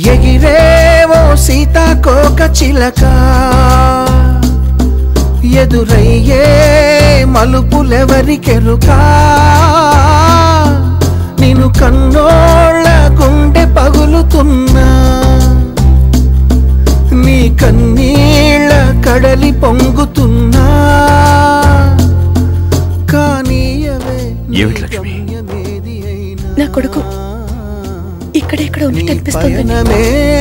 ఎగిరేవో సీతాకోక చిలక ఎదురయ్యే మలుపులెవరికెరుకా నిన్ను కన్నోళ్ళ గుండె పగులుతున్నా నీ కన్నీళ్ళ పొంగుతున్నా కానీ అవే నీ ఏమిటి లక్ష్మి? గమ్యమేది అయినా నా కొడుకు ఇక్కడ ఇక్కడ ఉన్నట్టు అనిపిస్తుంది పయనమే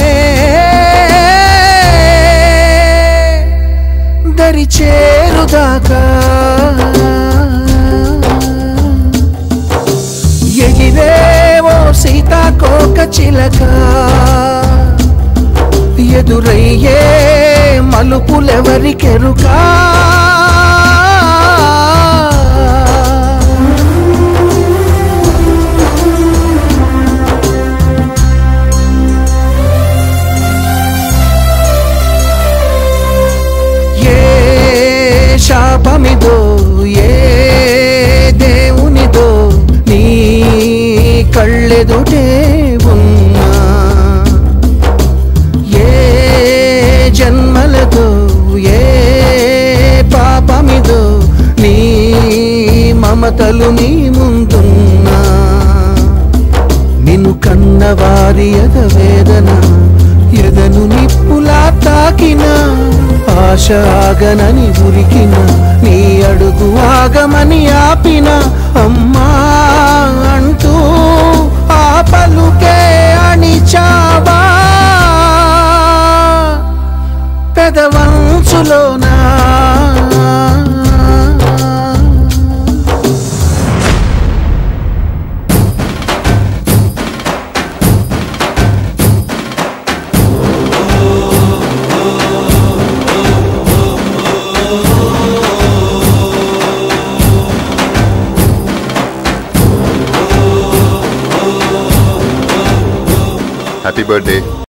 దరి చేరుదాకా ఎగిరేవో సీతాకోక చిలక ఎదురయ్యే మలుపులెవరికెరుకా ఏ శాపమిదో ఏ దేవునిదో నీ కళ్ళెదుటే ఉన్నా ఏ జన్మలదో ఏ పాపమిదో నీ మమతలు నీ ముందున్నా నిన్ను కన్నవారి ఎద వేదన ఎదను నిప్పులా తాకిన ఆశ ఆగనని ఉరికిన నీ అడుగు ఆగమని ఆపిన అమ్మా అంటూ ఆ పలుకే అణిచావా పెదవంచులోనా హ్యాపీ బర్త్డే